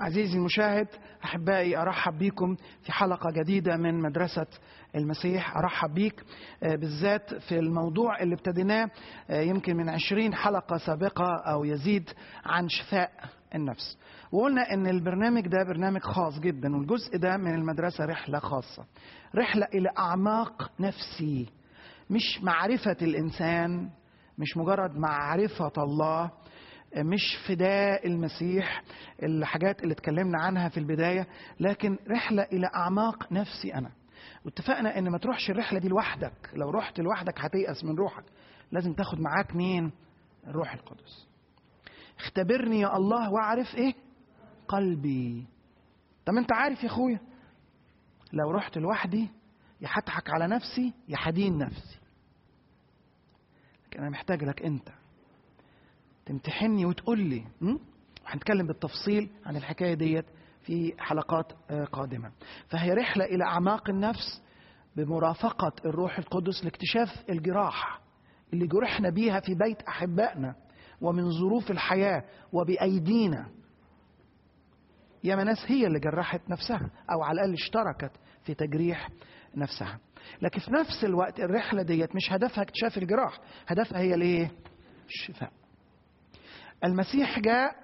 عزيزي المشاهد احبائي ارحب بكم في حلقه جديده من مدرسه المسيح ارحب بيك آه، بالذات في الموضوع اللي ابتديناه آه، يمكن من عشرين حلقه سابقه او يزيد عن شفاء النفس وقلنا ان البرنامج ده برنامج خاص جدا والجزء ده من المدرسه رحله خاصه رحله الى اعماق نفسي مش معرفه الانسان مش مجرد معرفه الله مش فداء المسيح الحاجات اللي اتكلمنا عنها في البدايه لكن رحله الى اعماق نفسي انا واتفقنا ان ما تروحش الرحله دي لوحدك لو رحت لوحدك هتيأس من روحك لازم تاخد معاك مين الروح القدس اختبرني يا الله واعرف ايه قلبي طب انت عارف يا اخويا لو رحت لوحدي يا هضحك على نفسي يا هدين نفسي لكن انا محتاج لك انت تمتحني وتقول لي م? وهنتكلم بالتفصيل عن الحكايه ديت في حلقات آه، قادمه فهي رحله الى اعماق النفس بمرافقه الروح القدس لاكتشاف الجراح اللي جرحنا بيها في بيت احبائنا ومن ظروف الحياه وبايدينا ياما ناس هي اللي جرحت نفسها او على الاقل اشتركت في تجريح نفسها لكن في نفس الوقت الرحله ديت مش هدفها اكتشاف الجراح هدفها هي الايه الشفاء المسيح جاء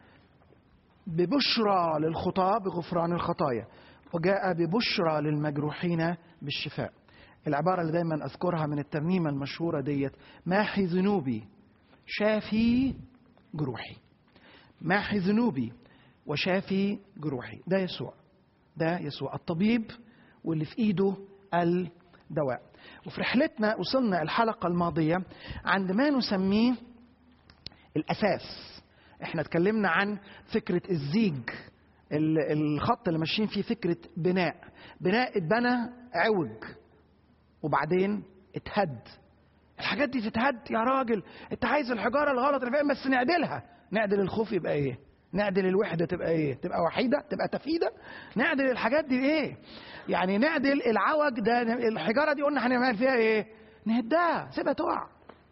ببشرى للخطاة بغفران الخطايا وجاء ببشرى للمجروحين بالشفاء العبارة اللي دايما أذكرها من الترنيمة المشهورة ديت ماحي ذنوبي شافي جروحي ماحي ذنوبي وشافي جروحي ده يسوع ده يسوع الطبيب واللي في ايده الدواء وفي رحلتنا وصلنا الحلقة الماضية عند ما نسميه الاساس احنا اتكلمنا عن فكره الزيج ال- الخط اللي ماشيين فيه فكره بناء بناء اتبنى عوج وبعدين اتهد الحاجات دي تتهد يا راجل انت عايز الحجاره الغلط اللي فيها بس نعدلها نعدل الخوف يبقى ايه نعدل الوحده تبقى ايه تبقى وحيده تبقى تفيده نعدل الحاجات دي ايه يعني نعدل العوج ده الحجاره دي قلنا هنعمل فيها ايه نهدها سيبها تقع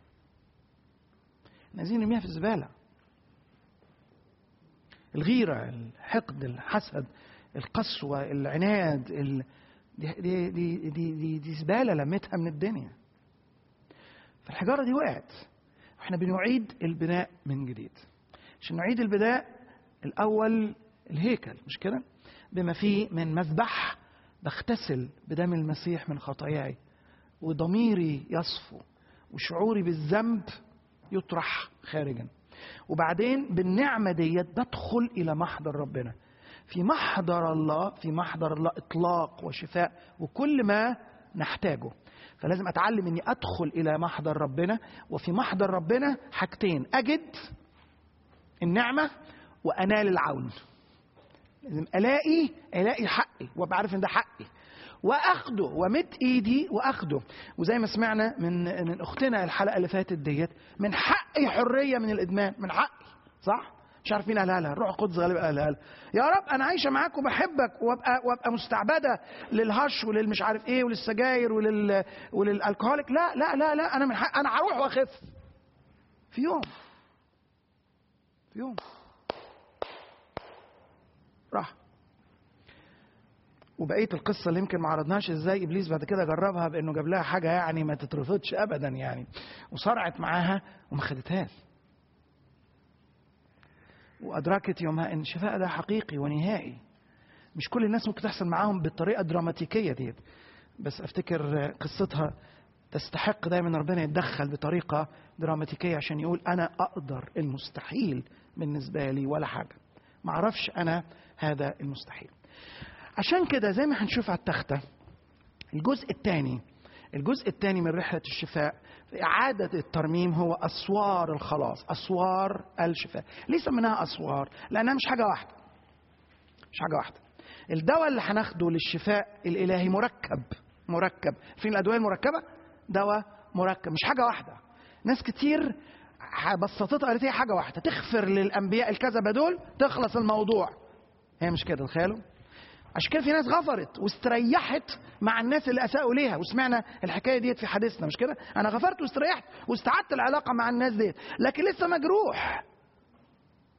عايزين نرميها في الزبالة الغيرة الحقد الحسد القسوة العناد ال... دي, دي, دي, دي, دي, دي زبالة لمتها من الدنيا فالحجارة دي وقعت احنا بنعيد البناء من جديد عشان نعيد البناء الأول الهيكل مش كده بما فيه من مذبح بغتسل بدم المسيح من خطاياي وضميري يصفو وشعوري بالذنب يطرح خارجا وبعدين بالنعمه ديت بدخل الى محضر ربنا في محضر الله في محضر الله اطلاق وشفاء وكل ما نحتاجه فلازم اتعلم اني ادخل الى محضر ربنا وفي محضر ربنا حاجتين اجد النعمه وانال العون لازم الاقي الاقي حقي وابقى عارف ان ده حقي واخده ومد ايدي واخده وزي ما سمعنا من من اختنا الحلقه اللي فاتت ديت من حقي حريه من الادمان من حقي صح مش عارف مين قالها لها الروح القدس غالبا قالها لها يا رب انا عايشه معاك وبحبك وابقى وابقى مستعبده للهش وللمش عارف ايه وللسجاير ولل وللالكهوليك لا لا لا لا انا من حق انا هروح واخف في يوم في يوم راح وبقيه القصه اللي يمكن ما عرضناش ازاي ابليس بعد كده جربها بانه جاب لها حاجه يعني ما تترفضش ابدا يعني وصرعت معاها وما خدتهاش وادركت يومها ان الشفاء ده حقيقي ونهائي مش كل الناس ممكن تحصل معاهم بالطريقه الدراماتيكيه ديت بس افتكر قصتها تستحق دايما ربنا يتدخل بطريقه دراماتيكيه عشان يقول انا اقدر المستحيل بالنسبه لي ولا حاجه ما اعرفش انا هذا المستحيل عشان كده زي ما هنشوف على التختة الجزء الثاني الجزء الثاني من رحلة الشفاء في إعادة الترميم هو أسوار الخلاص أسوار الشفاء ليه سميناها أسوار لأنها مش حاجة واحدة مش حاجة واحدة الدواء اللي هناخده للشفاء الإلهي مركب مركب فين الأدوية المركبة دواء مركب مش حاجة واحدة ناس كتير بسطتها قالت هي حاجة واحدة تغفر للأنبياء الكذبة دول تخلص الموضوع هي مش كده تخيلوا عشان كده في ناس غفرت واستريحت مع الناس اللي اساءوا ليها وسمعنا الحكايه ديت في حديثنا مش كده انا غفرت واستريحت واستعدت العلاقه مع الناس ديت لكن لسه مجروح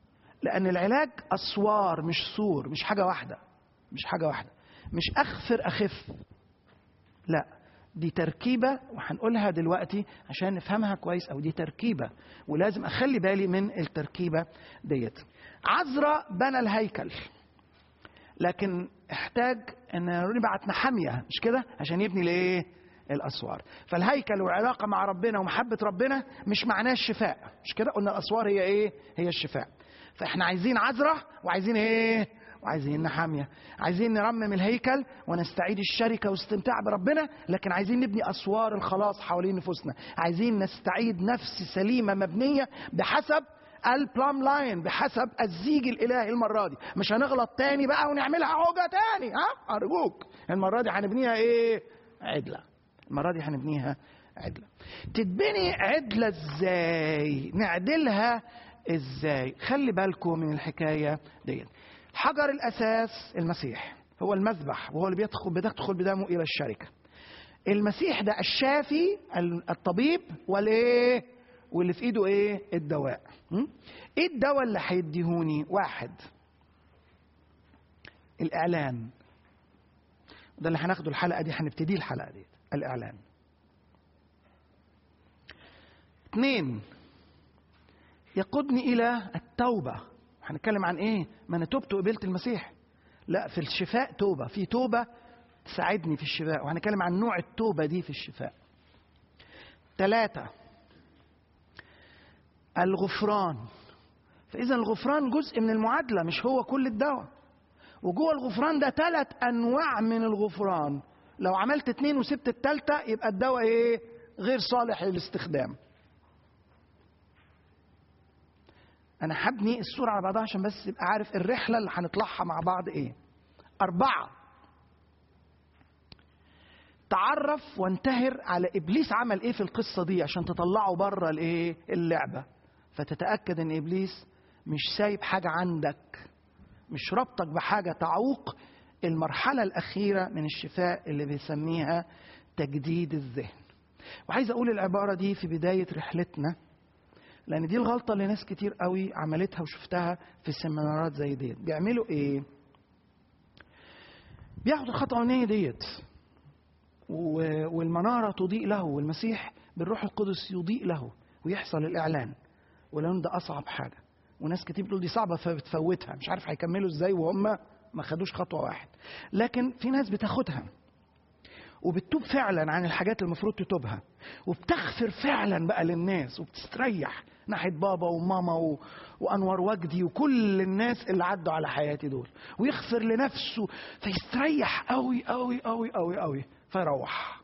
لان العلاج اسوار مش سور مش حاجه واحده مش حاجه واحده مش اغفر اخف لا دي تركيبه وهنقولها دلوقتي عشان نفهمها كويس او دي تركيبه ولازم اخلي بالي من التركيبه ديت عزرا بنى الهيكل لكن احتاج ان نبعت نحاميه مش كده عشان يبني الايه الاسوار فالهيكل والعلاقه مع ربنا ومحبه ربنا مش معناه الشفاء مش كده قلنا الاسوار هي ايه هي الشفاء فاحنا عايزين عذره وعايزين ايه وعايزين نحاميه عايزين نرمم الهيكل ونستعيد الشركه واستمتاع بربنا لكن عايزين نبني اسوار الخلاص حوالين نفوسنا عايزين نستعيد نفس سليمه مبنيه بحسب البلام لاين بحسب الزيج الالهي المره دي مش هنغلط تاني بقى ونعملها عوجه تاني ها ارجوك المره دي هنبنيها ايه عدله المره دي هنبنيها عدله تتبني عدله ازاي نعدلها ازاي خلي بالكم من الحكايه ديت حجر الاساس المسيح هو المذبح وهو اللي بيدخل بتدخل بدمه الى الشركه المسيح ده الشافي الطبيب والايه واللي في ايده ايه الدواء م? ايه الدواء اللي هيديهوني واحد الاعلان ده اللي هناخده الحلقه دي هنبتدي الحلقه دي الاعلان اثنين يقودني الى التوبه هنتكلم عن ايه ما انا تبت وقبلت المسيح لا في الشفاء توبه في توبه تساعدني في الشفاء وهنتكلم عن نوع التوبه دي في الشفاء ثلاثه الغفران فاذا الغفران جزء من المعادله مش هو كل الدواء وجوه الغفران ده ثلاث انواع من الغفران لو عملت اتنين وسبت التالتة يبقى الدواء ايه غير صالح للاستخدام انا هبني الصورة على بعضها عشان بس يبقى عارف الرحلة اللي هنطلعها مع بعض ايه اربعة تعرف وانتهر على ابليس عمل ايه في القصة دي عشان تطلعه بره الايه اللعبة فتتأكد ان ابليس مش سايب حاجة عندك مش ربطك بحاجة تعوق المرحلة الأخيرة من الشفاء اللي بيسميها تجديد الذهن وعايز أقول العبارة دي في بداية رحلتنا لأن دي الغلطة اللي ناس كتير قوي عملتها وشفتها في السيمينارات زي ديت بيعملوا إيه؟ بياخدوا الخطوة الأولانية ديت والمنارة تضيء له والمسيح بالروح القدس يضيء له ويحصل الإعلان ولأن ده أصعب حاجة وناس كتير بتقول دي صعبة فبتفوتها مش عارف هيكملوا ازاي وهم ما خدوش خطوة واحد لكن في ناس بتاخدها وبتتوب فعلا عن الحاجات اللي المفروض تتوبها وبتغفر فعلا بقى للناس وبتستريح ناحية بابا وماما و... وأنور وجدي وكل الناس اللي عدوا على حياتي دول ويغفر لنفسه فيستريح قوي قوي قوي قوي قوي فيروح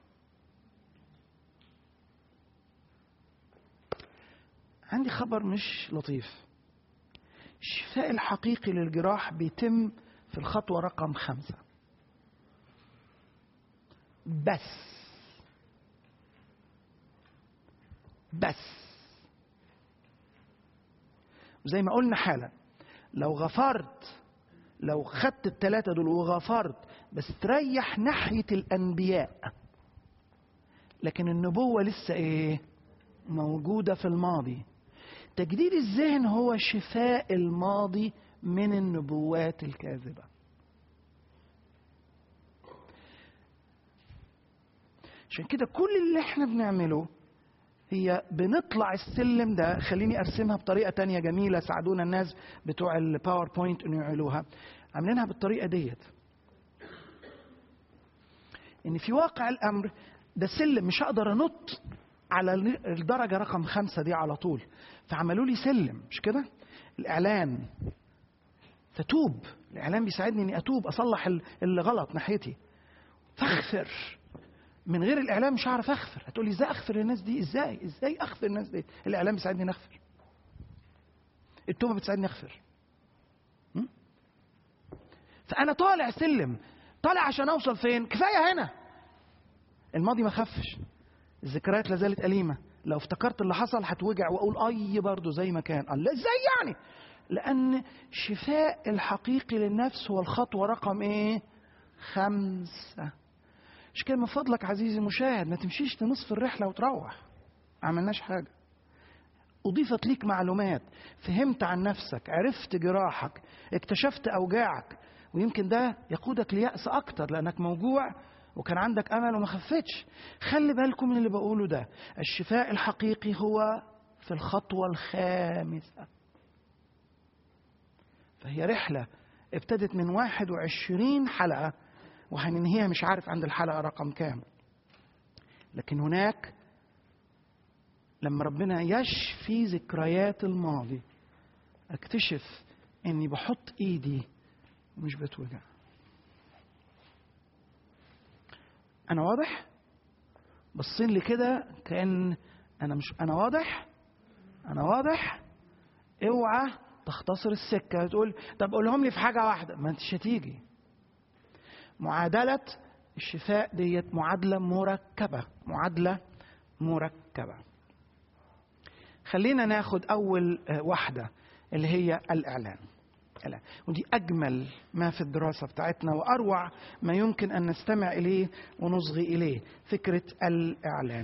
عندي خبر مش لطيف الشفاء الحقيقي للجراح بيتم في الخطوة رقم خمسة بس بس وزي ما قلنا حالا لو غفرت لو خدت الثلاثة دول وغفرت بس تريح ناحية الأنبياء لكن النبوة لسه إيه موجودة في الماضي تجديد الذهن هو شفاء الماضي من النبوات الكاذبة عشان كده كل اللي احنا بنعمله هي بنطلع السلم ده خليني ارسمها بطريقه تانية جميله ساعدونا الناس بتوع الباوربوينت انه يعملوها عاملينها بالطريقه ديت ان في واقع الامر ده سلم مش هقدر انط على الدرجه رقم خمسة دي على طول فعملوا لي سلم مش كده الاعلان فتوب الاعلان بيساعدني اني اتوب اصلح اللي غلط ناحيتي فاغفر من غير الاعلام مش هعرف اغفر هتقول لي ازاي اغفر للناس دي ازاي ازاي اغفر الناس دي الاعلام بيساعدني نغفر التوبه بتساعدني اغفر فانا طالع سلم طالع عشان اوصل فين كفايه هنا الماضي ما خفش الذكريات لا زالت أليمة لو افتكرت اللي حصل هتوجع واقول اي برضه زي ما كان الله ازاي يعني لان شفاء الحقيقي للنفس هو الخطوه رقم ايه خمسه مش كده من فضلك عزيزي المشاهد ما تمشيش لنصف الرحله وتروح ما عملناش حاجه أضيفت ليك معلومات فهمت عن نفسك عرفت جراحك اكتشفت أوجاعك ويمكن ده يقودك ليأس أكتر لأنك موجوع وكان عندك أمل وما خفتش خلي بالكم من اللي بقوله ده الشفاء الحقيقي هو في الخطوة الخامسة فهي رحلة ابتدت من 21 حلقة وهننهيها مش عارف عند الحلقة رقم كام لكن هناك لما ربنا يشفي ذكريات الماضي اكتشف اني بحط ايدي ومش بتوجع انا واضح بصين لي كده كان انا مش انا واضح انا واضح اوعى تختصر السكه تقول طب قولهم لي في حاجه واحده ما انتش هتيجي معادله الشفاء ديت معادله مركبه معادله مركبه خلينا ناخد اول واحده اللي هي الاعلان ودي اجمل ما في الدراسه بتاعتنا واروع ما يمكن ان نستمع اليه ونصغي اليه فكره الاعلان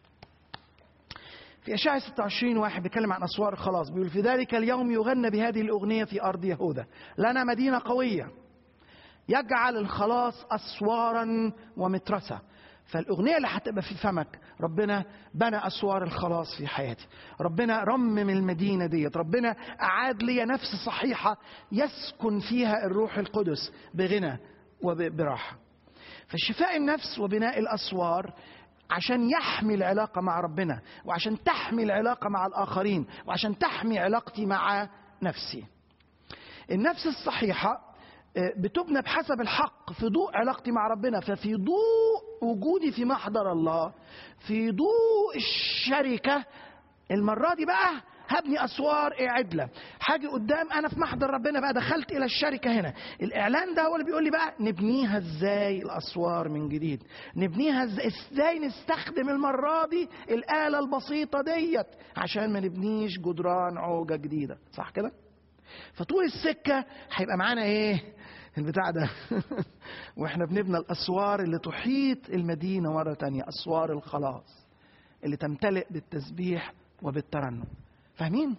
في اشعياء 26 واحد بيتكلم عن اسوار الخلاص بيقول في ذلك اليوم يغنى بهذه الاغنيه في ارض يهوذا لنا مدينه قويه يجعل الخلاص اسوارا ومترسه فالاغنيه اللي هتبقى في فمك ربنا بنى اسوار الخلاص في حياتي ربنا رمم المدينه ديت ربنا اعاد لي نفس صحيحه يسكن فيها الروح القدس بغنى وبراحه فشفاء النفس وبناء الاسوار عشان يحمي العلاقه مع ربنا وعشان تحمي العلاقه مع الاخرين وعشان تحمي علاقتي مع نفسي النفس الصحيحه بتبنى بحسب الحق في ضوء علاقتي مع ربنا ففي ضوء وجودي في محضر الله في ضوء الشركة المرة دي بقى هبني أسوار عدلة حاجة قدام أنا في محضر ربنا بقى دخلت إلى الشركة هنا الإعلان ده هو اللي بيقول لي بقى نبنيها إزاي الأسوار من جديد نبنيها إزاي, إزاي نستخدم المرة دي الآلة البسيطة ديت عشان ما نبنيش جدران عوجة جديدة صح كده؟ فطول السكة هيبقى معانا ايه البتاع ده واحنا بنبنى الاسوار اللي تحيط المدينة مرة تانية اسوار الخلاص اللي تمتلئ بالتسبيح وبالترنم فاهمين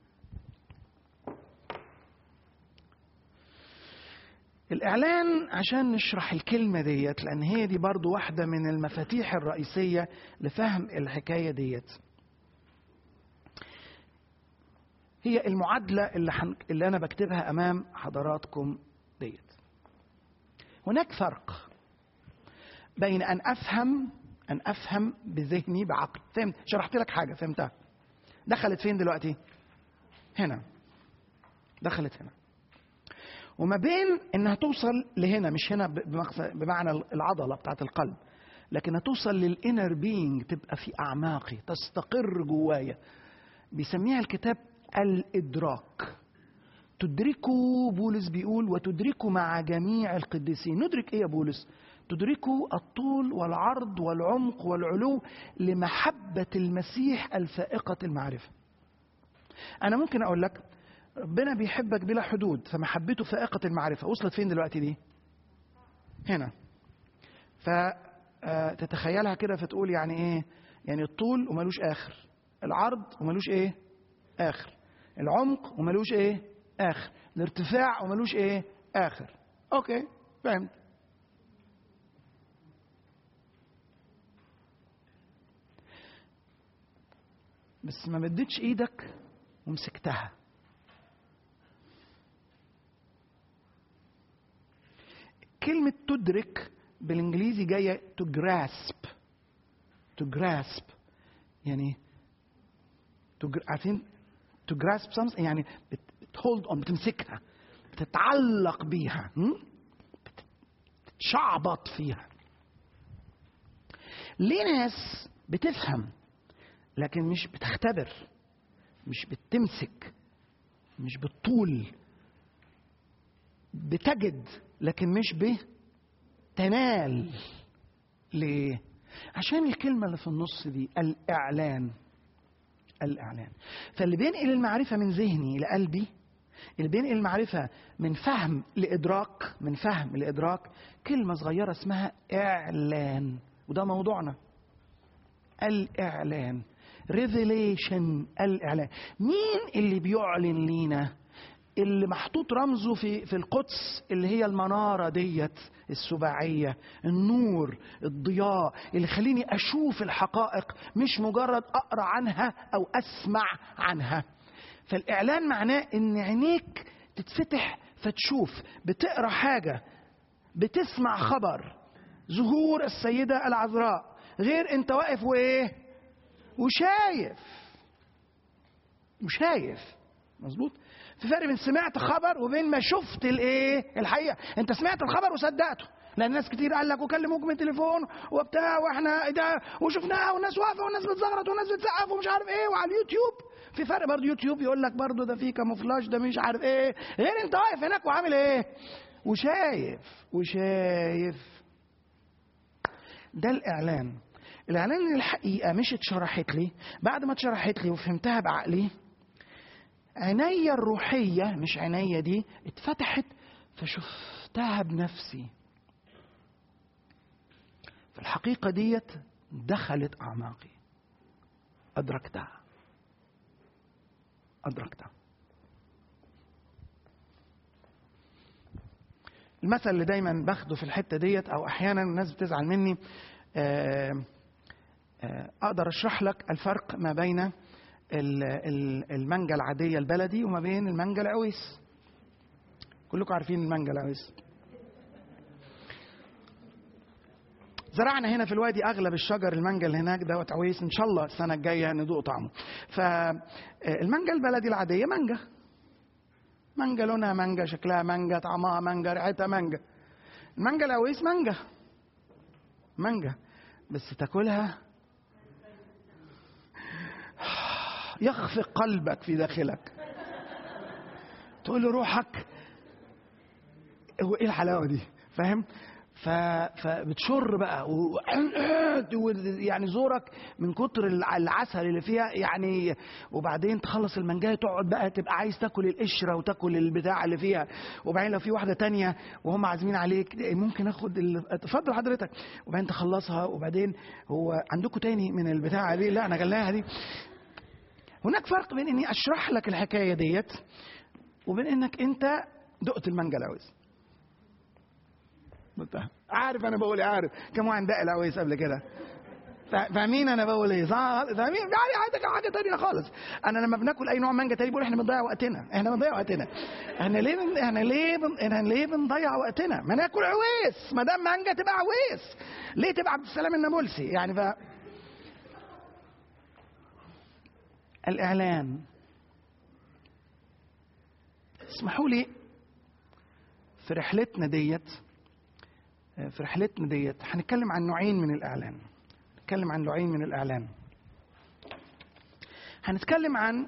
الإعلان عشان نشرح الكلمة ديت لأن هي دي برضو واحدة من المفاتيح الرئيسية لفهم الحكاية ديت هي المعادلة اللي, حن... اللي أنا بكتبها أمام حضراتكم ديت هناك فرق بين أن أفهم أن أفهم بذهني بعقل فهمت شرحت لك حاجة فهمتها دخلت فين دلوقتي هنا دخلت هنا وما بين انها توصل لهنا مش هنا بمعنى العضله بتاعت القلب لكنها توصل للانر بينج تبقى في اعماقي تستقر جوايا بيسميها الكتاب الادراك تدركوا بولس بيقول وتدركوا مع جميع القديسين ندرك ايه يا بولس تدركوا الطول والعرض والعمق والعلو لمحبة المسيح الفائقة المعرفة أنا ممكن أقول لك ربنا بيحبك بلا حدود فمحبته فائقة المعرفة وصلت فين دلوقتي دي هنا فتتخيلها كده فتقول يعني ايه يعني الطول وملوش آخر العرض وملوش ايه آخر العمق وملوش ايه اخر الارتفاع وملوش ايه اخر اوكي فهمت بس ما مدتش ايدك ومسكتها كلمة تدرك بالانجليزي جاية to grasp to grasp يعني to, عارفين to grasp something يعني بتهولد اون بتمسكها بتتعلق بيها بتشعبط فيها ليه ناس بتفهم لكن مش بتختبر مش بتمسك مش بالطول بتجد لكن مش بتنال ليه عشان الكلمة اللي في النص دي الإعلان الإعلان فاللي بينقل المعرفة من ذهني لقلبي اللي بينقل المعرفة من فهم لإدراك من فهم لإدراك كلمة صغيرة اسمها إعلان وده موضوعنا الإعلان ريفيليشن الاعلان مين اللي بيعلن لينا اللي محطوط رمزه في في القدس اللي هي المناره ديت السباعيه النور الضياء اللي خليني اشوف الحقائق مش مجرد اقرا عنها او اسمع عنها فالاعلان معناه ان عينيك تتفتح فتشوف بتقرا حاجه بتسمع خبر ظهور السيده العذراء غير انت واقف وايه وشايف وشايف مظبوط في فرق بين سمعت خبر وبين ما شفت الايه الحقيقه انت سمعت الخبر وصدقته لان ناس كتير قال لك وكلموك من تليفون وبتاع واحنا ده وشفناها والناس واقفه والناس بتزغرط والناس بتسقف ومش عارف ايه وعلى اليوتيوب في فرق برضه يوتيوب يقول لك برضه ده في كاموفلاج ده مش عارف ايه غير انت واقف هناك وعامل ايه وشايف وشايف ده الاعلان الاعلان الحقيقه مش اتشرحت لي بعد ما اتشرحت لي وفهمتها بعقلي عينيا الروحيه مش عينيا دي اتفتحت فشفتها بنفسي في الحقيقه ديت دخلت اعماقي ادركتها ادركتها المثل اللي دايما باخده في الحته ديت او احيانا الناس بتزعل مني آه، آه، اقدر اشرح لك الفرق ما بين ال- ال- المانجا العاديه البلدي وما بين المانجا العويس كلكم عارفين المانجا العويس زرعنا هنا في الوادي اغلب الشجر المانجا اللي هناك دوت عويس ان شاء الله السنه الجايه ندوق طعمه فالمانجا البلدي العاديه مانجا مانجا لونها مانجا شكلها مانجا طعمها مانجا ريحتها مانجا المانجا العويس مانجا مانجا بس تاكلها يخفق قلبك في داخلك تقول لروحك هو ايه الحلاوه دي فاهم ف... فبتشر بقى و... و- يعني زورك من كتر الع- العسل اللي فيها يعني وبعدين تخلص المانجايه تقعد بقى تبقى عايز تاكل القشره وتاكل البتاع اللي فيها وبعدين لو في واحده تانية وهم عازمين عليك ممكن اخد ال... اتفضل حضرتك وبعدين تخلصها وبعدين هو عندكم تاني من البتاعه دي لا انا جلاها دي هناك فرق بين اني اشرح لك الحكايه ديت وبين انك انت دقت المانجا العويس منتهى. عارف انا بقول ايه عارف كم واحد دق العويس قبل كده فا- فاهمين انا بقول ايه صح فاهمين يعني حاجه حاجه تانية خالص انا لما بناكل اي نوع مانجا تاني بقول احنا بنضيع وقتنا احنا بنضيع وقتنا احنا ليه بن... احنا ليه بن... احنا ليه بنضيع وقتنا ما ناكل عويس ما دام مانجا تبقى عويس ليه تبقى عبد السلام النابلسي يعني ف الاعلان اسمحوا لي في رحلتنا ديت في رحلتنا ديت هنتكلم عن نوعين من الاعلان هنتكلم عن نوعين من الاعلان هنتكلم عن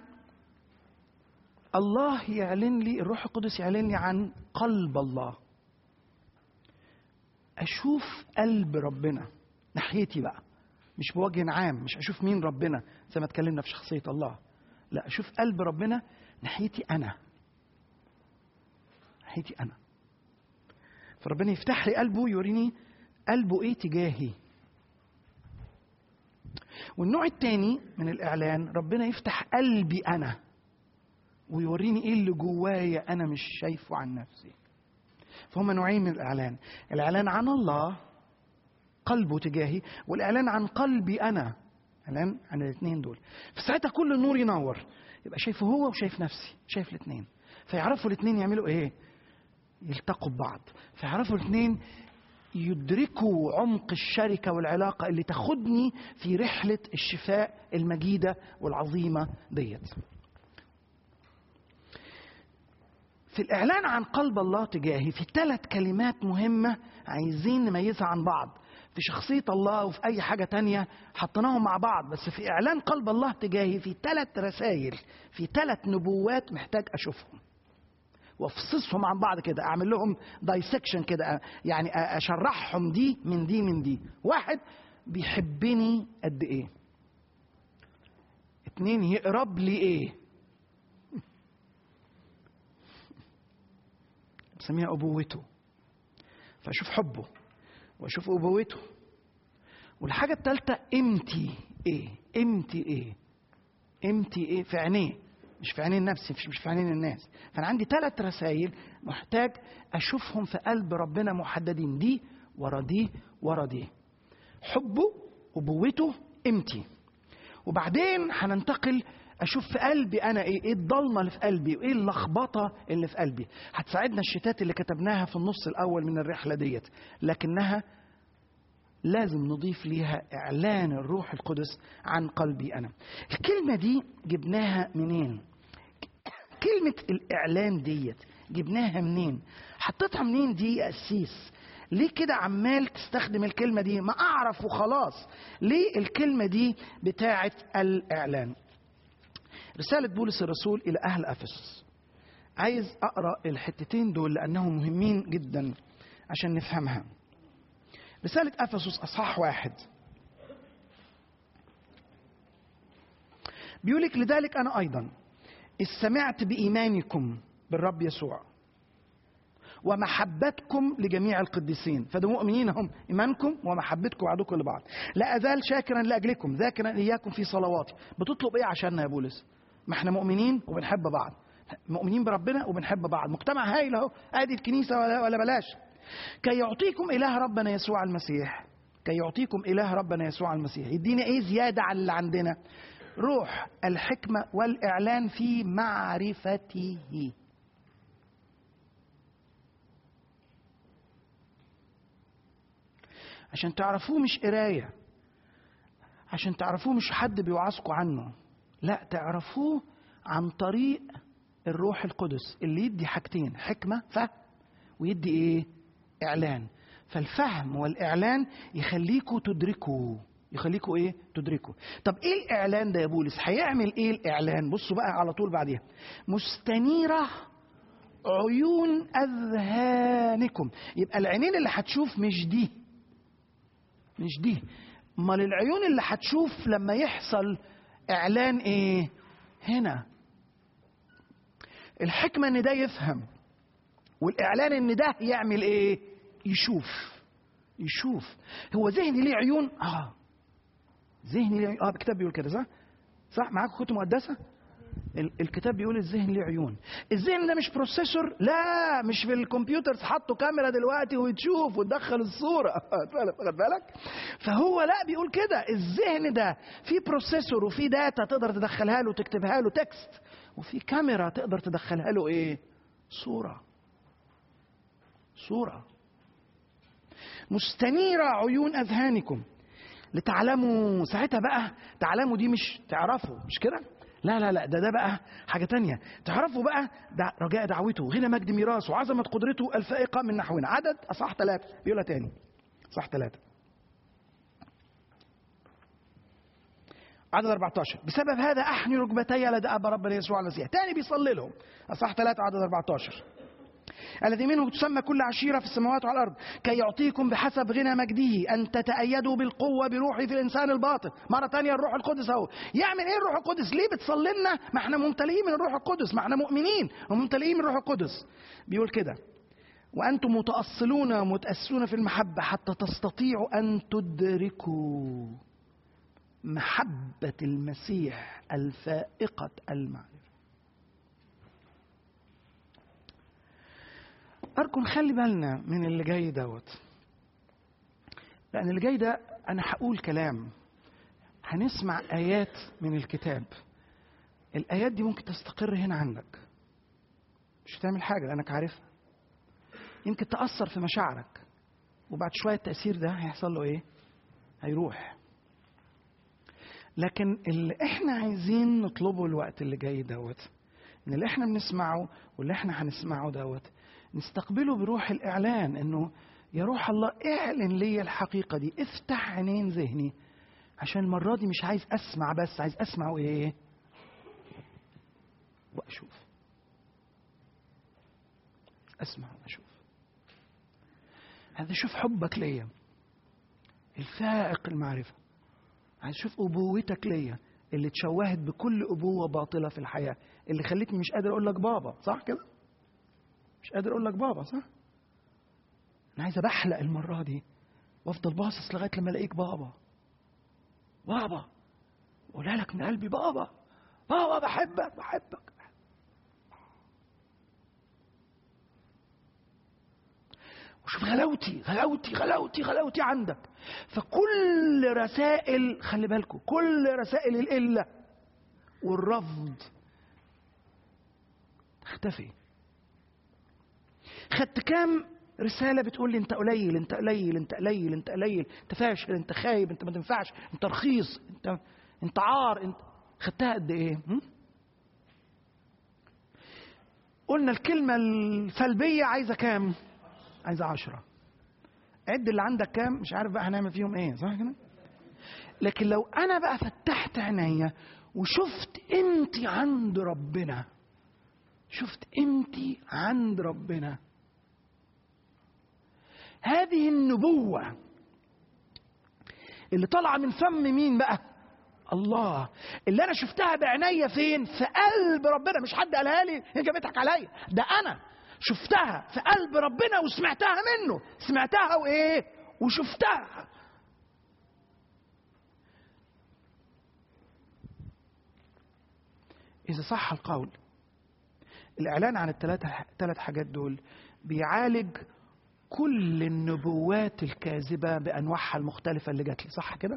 الله يعلن لي الروح القدس يعلن لي عن قلب الله اشوف قلب ربنا ناحيتي بقى مش بوجه عام مش اشوف مين ربنا زي ما اتكلمنا في شخصيه الله لا اشوف قلب ربنا ناحيتي انا ناحيتي انا فربنا يفتح لي قلبه يوريني قلبه ايه تجاهي والنوع الثاني من الاعلان ربنا يفتح قلبي انا ويوريني ايه اللي جوايا انا مش شايفه عن نفسي فهم نوعين من الاعلان الاعلان عن الله قلبه تجاهي والاعلان عن قلبي انا اعلان عن الاثنين دول فساعتها كل النور ينور يبقى شايفه هو وشايف نفسي شايف الاثنين فيعرفوا الاثنين يعملوا ايه يلتقوا ببعض فيعرفوا الاثنين يدركوا عمق الشركة والعلاقة اللي تاخدني في رحلة الشفاء المجيدة والعظيمة ديت في الإعلان عن قلب الله تجاهي في ثلاث كلمات مهمة عايزين نميزها عن بعض في شخصية الله وفي أي حاجة تانية حطيناهم مع بعض بس في إعلان قلب الله تجاهي في ثلاث رسائل في ثلاث نبوات محتاج أشوفهم وافصصهم عن بعض كده اعمل لهم دايسكشن كده يعني اشرحهم دي من دي من دي واحد بيحبني قد ايه اتنين يقرب لي ايه بسميها ابوته فاشوف حبه واشوف ابوته والحاجه الثالثه قيمتي ايه قيمتي ايه امتي ايه في عينيه مش في عينين نفسي مش مش في عينين الناس فانا عندي ثلاث رسائل محتاج اشوفهم في قلب ربنا محددين دي ورا دي ورا دي حبه ابوته امتي وبعدين هننتقل اشوف في قلبي انا ايه ايه الضلمه اللي في قلبي وايه اللخبطه اللي في قلبي هتساعدنا الشتات اللي كتبناها في النص الاول من الرحله ديت لكنها لازم نضيف ليها اعلان الروح القدس عن قلبي انا الكلمه دي جبناها منين كلمه الاعلان ديت جبناها منين حطيتها منين دي يا قسيس ليه كده عمال تستخدم الكلمة دي ما أعرف وخلاص ليه الكلمة دي بتاعة الإعلان رسالة بولس الرسول إلى أهل أفسس عايز أقرأ الحتتين دول لأنهم مهمين جدا عشان نفهمها رسالة أفسس أصحاح واحد بيقولك لذلك أنا أيضا إذ سمعت بإيمانكم بالرب يسوع ومحبتكم لجميع القديسين فده مؤمنين هم إيمانكم ومحبتكم بعضكم لبعض لا أزال شاكرا لأجلكم ذاكرا إياكم في صلواتي بتطلب إيه عشاننا يا بولس ما احنا مؤمنين وبنحب بعض مؤمنين بربنا وبنحب بعض مجتمع هايل اهو ادي الكنيسه ولا, ولا بلاش كي يعطيكم اله ربنا يسوع المسيح كي يعطيكم اله ربنا يسوع المسيح يدينا ايه زياده على اللي عندنا روح الحكمه والاعلان في معرفته عشان تعرفوه مش قرايه عشان تعرفوه مش حد بيوعظكم عنه لا تعرفوه عن طريق الروح القدس اللي يدي حاجتين حكمة فهم ويدي ايه اعلان فالفهم والاعلان يخليكوا تدركوا يخليكوا ايه تدركوا طب ايه الاعلان ده يا بولس هيعمل ايه الاعلان بصوا بقى على طول بعديها مستنيرة عيون اذهانكم يبقى العينين اللي هتشوف مش دي مش دي امال العيون اللي هتشوف لما يحصل اعلان ايه هنا الحكمه ان ده يفهم والاعلان ان ده يعمل ايه يشوف يشوف هو ذهني ليه عيون اه ذهني ليه عيون اه الكتاب بيقول كده صح صح معاكم كتب مقدسه الكتاب بيقول الذهن ليه عيون الذهن ده مش بروسيسور لا مش في الكمبيوتر حطوا كاميرا دلوقتي وتشوف وتدخل الصورة خد بالك فهو لا بيقول كده الذهن ده في بروسيسور وفي داتا تقدر تدخلها له وتكتبها له تكست وفي كاميرا تقدر تدخلها له ايه صورة صورة مستنيرة عيون أذهانكم لتعلموا ساعتها بقى تعلموا دي مش تعرفوا مش كده لا لا لا ده ده بقى حاجة تانية تعرفوا بقى ده رجاء دعوته غنى مجد ميراثه وعظمة قدرته الفائقة من نحونا عدد أصح ثلاثة بيقولها تاني صح ثلاثة عدد 14 بسبب هذا أحني ركبتي لدى أبا ربنا يسوع المسيح تاني بيصلي لهم أصح ثلاثة عدد 14 الذي منه تسمى كل عشيرة في السماوات وعلى الأرض كي يعطيكم بحسب غنى مجده أن تتأيدوا بالقوة بروحه في الإنسان الباطن مرة تانية الروح القدس أهو يعمل إيه الروح القدس ليه بتصلي لنا ما احنا ممتلئين من الروح القدس ما احنا مؤمنين وممتلئين من الروح القدس بيقول كده وأنتم متأصلون ومتأسسون في المحبة حتى تستطيعوا أن تدركوا محبة المسيح الفائقة المعرفة أرجو نخلي بالنا من اللي جاي دوت لأن اللي جاي ده أنا هقول كلام هنسمع آيات من الكتاب الآيات دي ممكن تستقر هنا عندك مش هتعمل حاجة لأنك عارفها يمكن تأثر في مشاعرك وبعد شوية التأثير ده هيحصل له إيه؟ هيروح لكن اللي احنا عايزين نطلبه الوقت اللي جاي دوت ان اللي احنا بنسمعه واللي احنا هنسمعه دوت نستقبله بروح الاعلان انه يا روح الله اعلن لي الحقيقه دي افتح عينين ذهني عشان المره دي مش عايز اسمع بس عايز اسمع وايه واشوف اسمع واشوف هذا شوف حبك ليا الفائق المعرفه عايز اشوف ابوتك ليا اللي اتشوهت بكل ابوه باطله في الحياه اللي خلتني مش قادر اقول لك بابا صح كده مش قادر اقول لك بابا صح انا عايز بحلق المره دي وافضل باصص لغايه لما الاقيك بابا بابا اقولها لك من قلبي بابا بابا بحبك بحبك وشوف غلاوتي غلاوتي غلاوتي غلاوتي عندك فكل رسائل خلي بالكم كل رسائل القلة والرفض تختفي خدت كام رسالة بتقول لي انت قليل انت قليل انت قليل انت قليل انت فاشل انت خايب انت ما تنفعش انت رخيص انت انت عار انت خدتها قد ايه؟ هم؟ قلنا الكلمة السلبية عايزة كام؟ عايزة عشرة عد اللي عندك كام مش عارف بقى هنعمل فيهم ايه صح كده؟ لكن لو انا بقى فتحت عينيا وشفت قيمتي عند ربنا شفت قيمتي عند ربنا هذه النبوة اللي طالعة من فم مين بقى؟ الله اللي انا شفتها بعينيا فين؟ في قلب ربنا مش حد قالها لي هي جابتك عليا ده انا شفتها في قلب ربنا وسمعتها منه سمعتها وايه؟ وشفتها إذا صح القول الإعلان عن الثلاثة ثلاث حاجات دول بيعالج كل النبوات الكاذبة بأنواعها المختلفة اللي جات لي صح كده؟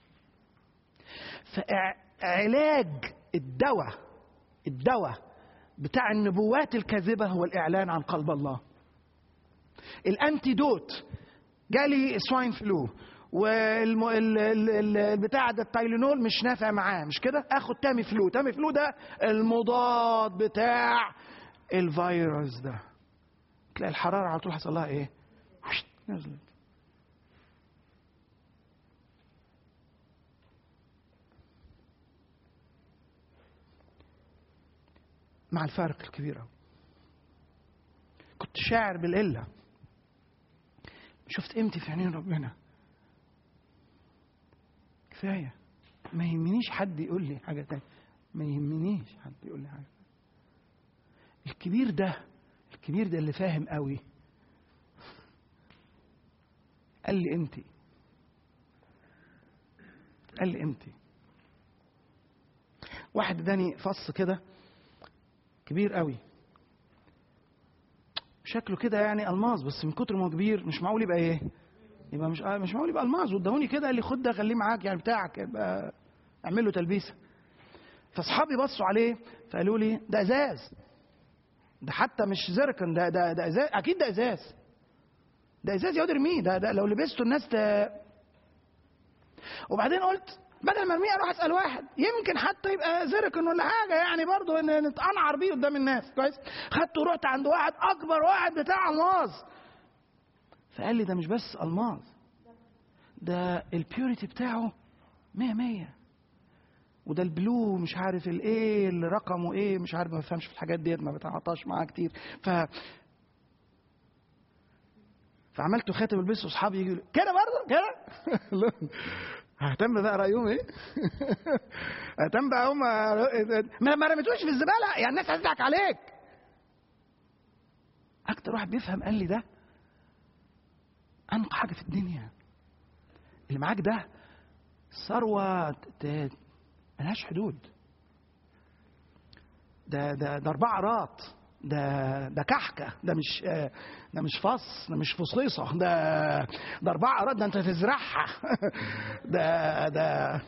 فعلاج الدواء الدواء بتاع النبوات الكاذبة هو الإعلان عن قلب الله الأنتيدوت جالي سواين فلو والبتاع ده التايلينول مش نافع معاه مش كده اخد تامي فلو تامي فلو ده المضاد بتاع الفيروس ده تلاقي الحراره على طول حصل لها ايه نزلت مع الفارق الكبير أوي كنت شاعر بالقلة شفت قيمتي في عينين ربنا كفاية ما يهمنيش حد يقول لي حاجة تانية ما يهمنيش حد يقول لي حاجة الكبير ده الكبير ده اللي فاهم قوي قال لي قيمتي قال لي قيمتي واحد اداني فص كده كبير قوي شكله كده يعني الماظ بس من كتر ما هو كبير مش معقول يبقى ايه يبقى مش آه مش معقول يبقى الماظ وادهوني كده قال لي خد ده خليه معاك يعني بتاعك يبقى اعمل له تلبيسه فاصحابي بصوا عليه فقالوا لي ده ازاز ده حتى مش زركن ده ده ده ازاز اكيد ده ازاز ده ازاز يقعد ارميه ده, ده لو لبسته الناس ت... وبعدين قلت بدل ما ارميه اروح اسال واحد يمكن حتى يبقى زركن ولا حاجه يعني برضه ان نتقنعر بيه قدام الناس كويس خدته ورحت عند واحد اكبر واحد بتاع الماظ فقال لي ده مش بس الماظ ده البيوريتي بتاعه مية مية وده البلو مش عارف الايه اللي رقمه ايه مش عارف ما بفهمش في الحاجات ديت ما بتعطاش معاه كتير ف فعملته خاتم البسه واصحابي يجوا كده برضه كده ههتم بقى رايهم ايه؟ ههتم بقى هم ما رميتوش في الزباله يعني الناس هتضحك عليك اكتر واحد بيفهم قال لي ده انقى حاجه في الدنيا اللي معاك ده ثروه ملهاش حدود ده ده ده اربع عرات ده ده كحكه ده مش ده مش فص ده مش فصيصه ده ده اربع عرات ده انت تزرعها ده ده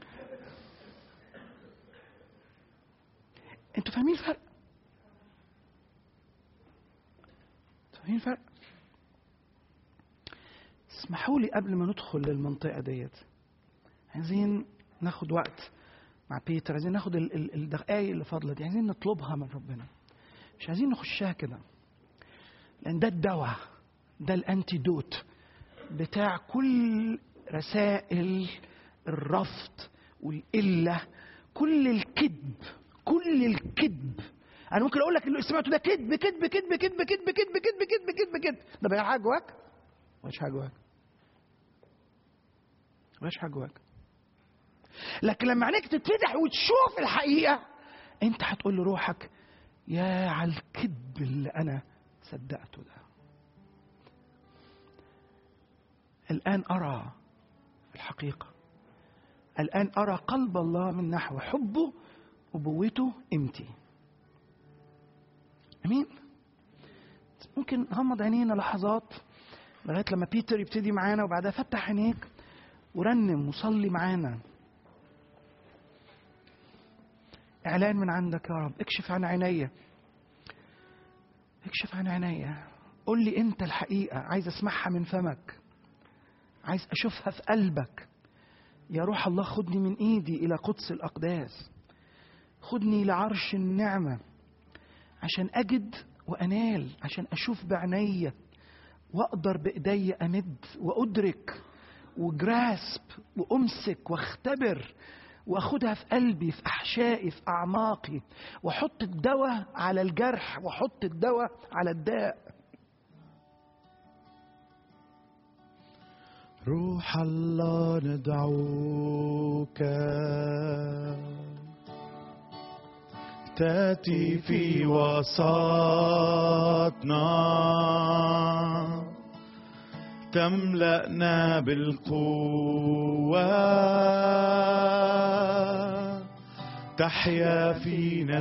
انتوا فاهمين الفرق؟ فاهمين الفرق؟ اسمحوا لي قبل ما ندخل للمنطقه ديت عايزين ناخد وقت مع بيتر عايزين ناخد الدقائق اللي فاضله دي عايزين نطلبها من ربنا مش عايزين نخشها كده لان ده الدواء ده الانتيدوت بتاع كل رسائل الرفض والقله كل الكذب كل الكذب انا ممكن اقول لك اللي سمعته ده كذب كذب كذب كذب كذب كذب كذب كذب كذب كذب ده بقى حاجه جواك مش حاجه جواك مش حاجه جواك لكن لما عينيك تتفتح وتشوف الحقيقه انت هتقول لروحك يا على الكذب اللي انا صدقته ده الان ارى الحقيقه الان ارى قلب الله من نحو حبه أبوته قيمتي أمين ممكن غمض عينينا لحظات لغاية لما بيتر يبتدي معانا وبعدها فتح عينيك ورنم وصلي معانا إعلان من عندك يا رب اكشف عن عينيا اكشف عن عينيا قول لي أنت الحقيقة عايز أسمعها من فمك عايز أشوفها في قلبك يا روح الله خدني من إيدي إلى قدس الأقداس خدني لعرش النعمة عشان أجد وأنال عشان أشوف بعينيا وأقدر بإيدي أمد وأدرك وجراسب وأمسك واختبر واخدها في قلبي في احشائي في اعماقي واحط الدواء على الجرح واحط الدواء على الداء روح الله ندعوك تاتي في وسطنا تملأنا بالقوة تحيا فينا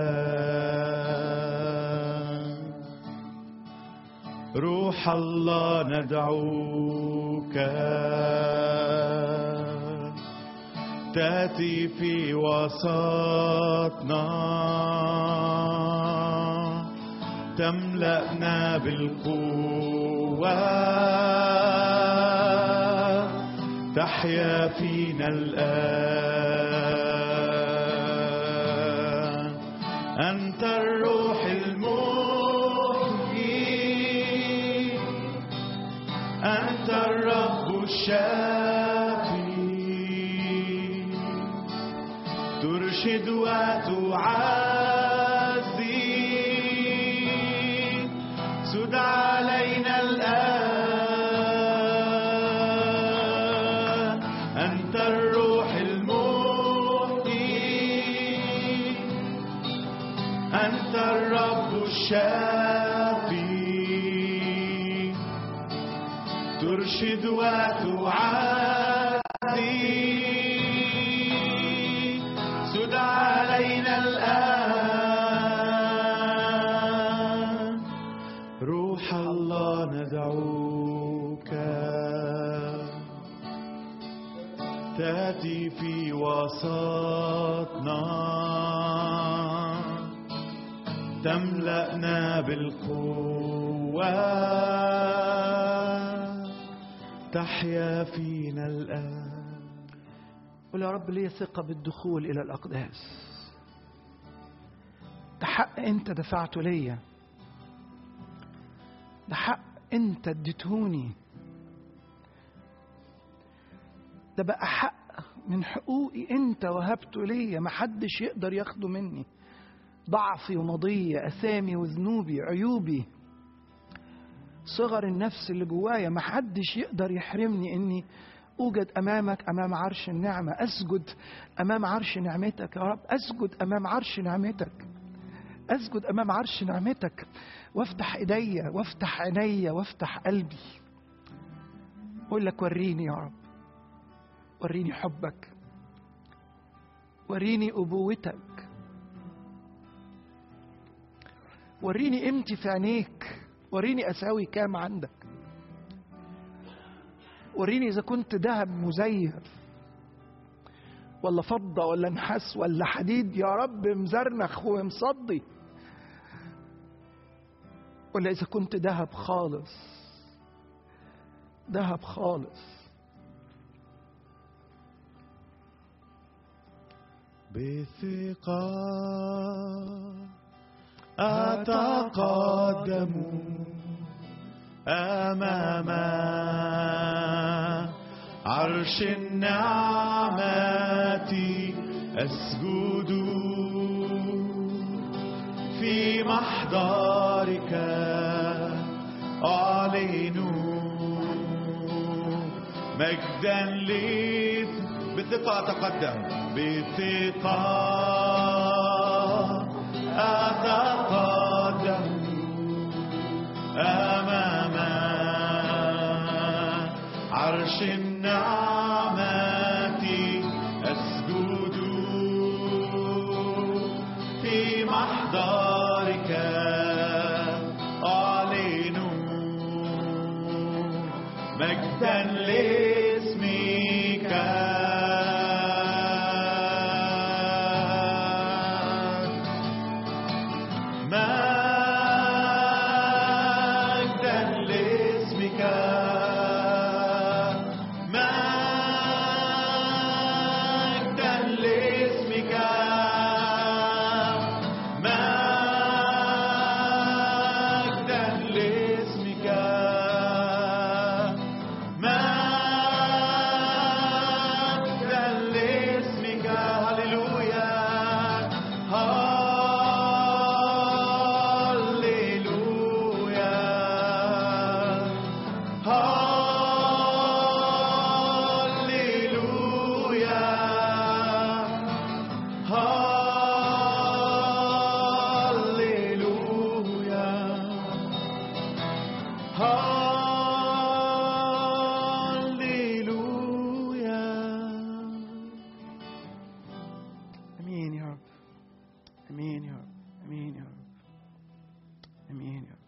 الآن روح الله ندعوك تأتي في وسطنا تملأنا بالقوة تحيا فينا الآن أنت الروح المحيي أنت الرب الشافي ترشد وتعزي سد علينا الآن أنت الروح المحيي أنت الرب الشافي ترشد وتعزي سد علينا الآن روح الله ندعوك تأتي في وسطنا تملأنا بالقوة تحيا فينا الآن قول يا رب لي ثقة بالدخول إلى الأقداس ده حق أنت دفعته ليا ده حق أنت اديتهوني ده بقى حق من حقوقي أنت وهبته ليا محدش يقدر ياخده مني ضعفي ومضية أسامي وذنوبي عيوبي صغر النفس اللي جوايا محدش يقدر يحرمني إني أوجد أمامك أمام عرش النعمة أسجد أمام عرش نعمتك يا رب أسجد أمام عرش نعمتك أسجد أمام عرش نعمتك وافتح إيديا وافتح عينيا وافتح قلبي أقول لك وريني يا رب وريني حبك وريني أبوتك وريني قيمتي في عينيك وريني أساوي كام عندك وريني إذا كنت ذهب مزيف ولا فضة ولا نحاس ولا حديد يا رب مزرنخ ومصدي ولا إذا كنت ذهب خالص ذهب خالص بثقة أتقدم أمام عرش النعمة أسجد في محضرك أعلن مجدا لك بثقة أتقدم بثقة أتقدم أمام عرش النعمة أسجد أعلن مجدا لاسمك مجدا لاسمك مجدا لاسمك مجدا لاسمك مجدا لاسمك هللويا هللويا هللويا هللويا هللويا امين يا رب امين يا رب امين يا رب امين يا رب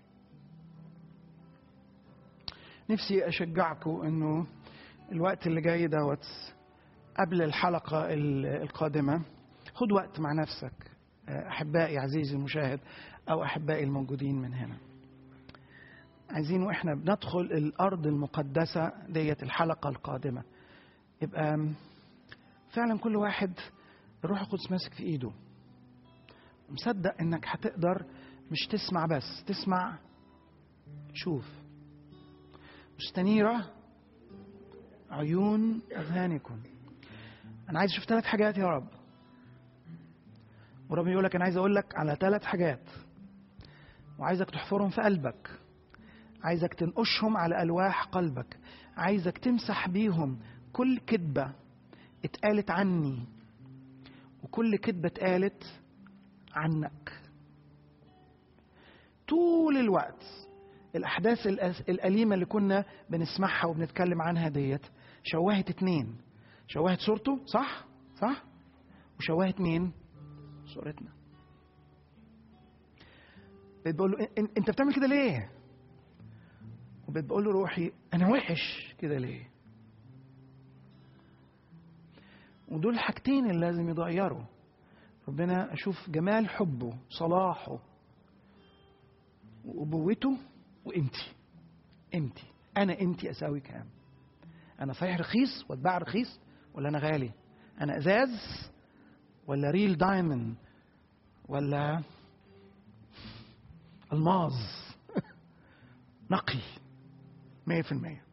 نفسي اشجعكم انه الوقت اللي جاي دوت قبل الحلقه ال- القادمه خد وقت مع نفسك احبائي عزيزي المشاهد او احبائي الموجودين من هنا عايزين واحنا بندخل الارض المقدسه ديت الحلقه القادمه يبقى فعلا كل واحد الروح القدس ماسك في ايده مصدق انك هتقدر مش تسمع بس تسمع شوف مستنيرة عيون أذهانكم أنا عايز أشوف ثلاث حاجات يا رب ورب يقول لك أنا عايز أقول لك على ثلاث حاجات وعايزك تحفرهم في قلبك عايزك تنقشهم على ألواح قلبك عايزك تمسح بيهم كل كذبة اتقالت عني وكل كذبة اتقالت عنك طول الوقت الأحداث الأس- الأليمة اللي كنا بنسمعها وبنتكلم عنها ديت شوهت اتنين شوهت صورته صح صح وشوهت مين صورتنا بقيت بقول له "إن- إن- انت بتعمل كده ليه وبقيت بقول له روحي انا وحش كده ليه ودول الحاجتين اللي لازم يتغيروا ربنا اشوف جمال حبه صلاحه وابوته وقيمتي قيمتي انا قيمتي اساوي كام انا صحيح رخيص واتباع رخيص ولا انا غالي انا ازاز ولا ريل دايموند ولا الماظ نقي مية في المية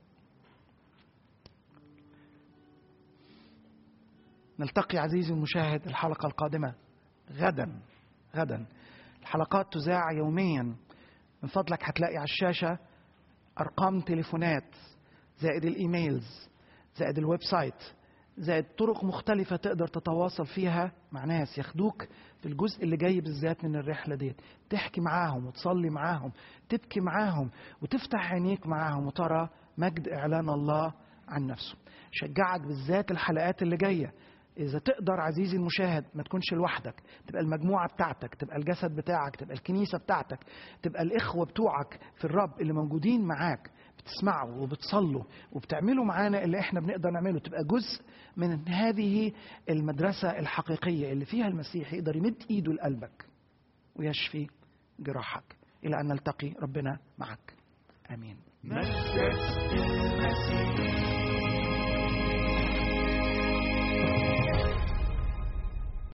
نلتقي عزيزي المشاهد الحلقة القادمة غدا غدا الحلقات تذاع يوميا من فضلك هتلاقي على الشاشة أرقام تليفونات زائد الإيميلز زائد الويب سايت زائد طرق مختلفة تقدر تتواصل فيها مع ناس ياخدوك في الجزء اللي جاي بالذات من الرحلة ديت تحكي معاهم وتصلي معاهم تبكي معاهم وتفتح عينيك معاهم وترى مجد إعلان الله عن نفسه شجعك بالذات الحلقات اللي جاية إذا تقدر عزيزي المشاهد ما تكونش لوحدك تبقى المجموعة بتاعتك تبقى الجسد بتاعك تبقى الكنيسة بتاعتك تبقى الإخوة بتوعك في الرب اللي موجودين معاك بتسمعوا وبتصلوا وبتعملوا معانا اللي احنا بنقدر نعمله تبقى جزء من هذه المدرسة الحقيقية اللي فيها المسيح يقدر يمد ايده لقلبك ويشفي جراحك إلى أن نلتقي ربنا معك آمين مجدك